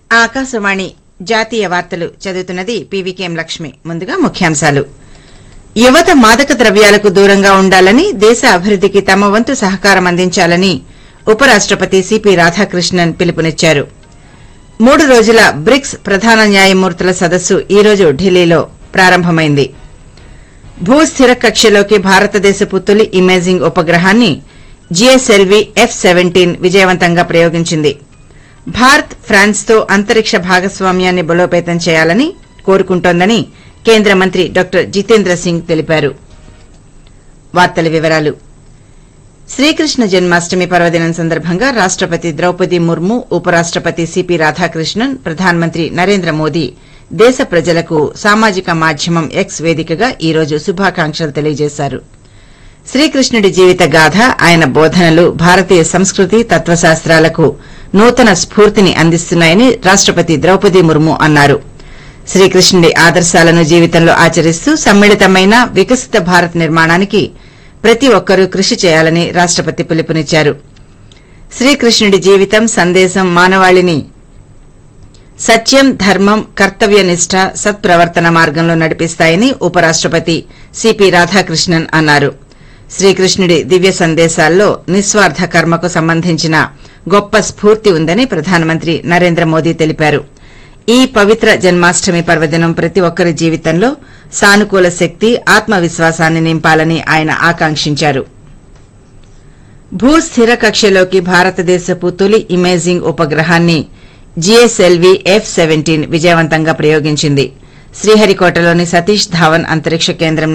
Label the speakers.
Speaker 1: ఆకాశవాణి జాతీయ వార్తలు చదువుతున్నది పీవీకేఎం లక్ష్మి ముందుగా ముఖ్యాంశాలు యువత మాదక ద్రవ్యాలకు దూరంగా ఉండాలని దేశ అభివృద్దికి తమ వంతు సహకారం అందించాలని ఉపరాష్టపతి సిపి రాధాకృష్ణన్ పిలుపునిచ్చారు మూడు రోజుల బ్రిక్స్ ప్రధాన న్యాయమూర్తుల సదస్సు ఈ రోజు ఢిల్లీలో ప్రారంభమైంది భూస్థిర కక్షలోకి భారతదేశపు తొలి ఇమేజింగ్ ఉపగ్రహాన్ని జీఎస్ఎల్వీ ఎఫ్ సెవెంటీన్ విజయవంతంగా ప్రయోగించింది భారత్ ఫ్రాన్స్తో అంతరిక్ష భాగస్వామ్యాన్ని బలోపేతం చేయాలని కోరుకుంటోందని కేంద్ర మంత్రి డాక్టర్ జితేంద్ర సింగ్ తెలిపారు వార్తల వివరాలు శ్రీకృష్ణ జన్మాష్టమి పర్వదినం సందర్భంగా రాష్టపతి ద్రౌపది ముర్ము ఉపరాష్టపతి సిపి రాధాకృష్ణన్ ప్రధానమంత్రి నరేంద్ర మోదీ దేశ ప్రజలకు సామాజిక మాధ్యమం ఎక్స్ వేదికగా ఈ రోజు శుభాకాంక్షలు తెలియజేశారు శ్రీకృష్ణుడి జీవిత గాథ ఆయన బోధనలు భారతీయ సంస్కృతి తత్వశాస్త్రాలకు నూతన స్ఫూర్తిని అందిస్తున్నాయని రాష్టపతి ద్రౌపది ముర్ము అన్నారు శ్రీకృష్ణుడి ఆదర్శాలను జీవితంలో ఆచరిస్తూ సమ్మిళితమైన వికసిత భారత్ నిర్మాణానికి ప్రతి ఒక్కరూ కృషి చేయాలని రాష్టపతి పిలుపునిచ్చారు శ్రీకృష్ణుడి జీవితం సందేశం మానవాళిని సత్యం ధర్మం కర్తవ్యనిష్ట సత్ప్రవర్తన మార్గంలో నడిపిస్తాయని ఉపరాష్టపతి సిపి రాధాకృష్ణన్ అన్నారు శ్రీకృష్ణుడి దివ్య సందేశాల్లో నిస్వార్థ కర్మకు సంబంధించిన గొప్ప స్ఫూర్తి ఉందని ప్రధానమంత్రి నరేంద్ర మోదీ తెలిపారు ఈ పవిత్ర జన్మాష్టమి పర్వదినం ప్రతి ఒక్కరి జీవితంలో సానుకూల శక్తి ఆత్మవిశ్వాసాన్ని నింపాలని ఆయన ఆకాంక్షించారు భూస్థిర కక్షలోకి భారతదేశపు తొలి ఇమేజింగ్ ఉపగ్రహాన్ని జీఎస్ఎల్వీ ఎఫ్ సెవెంటీన్ విజయవంతంగా ప్రయోగించింది శ్రీహరికోటలోని సతీష్ ధావన్ అంతరిక్ష కేంద్రం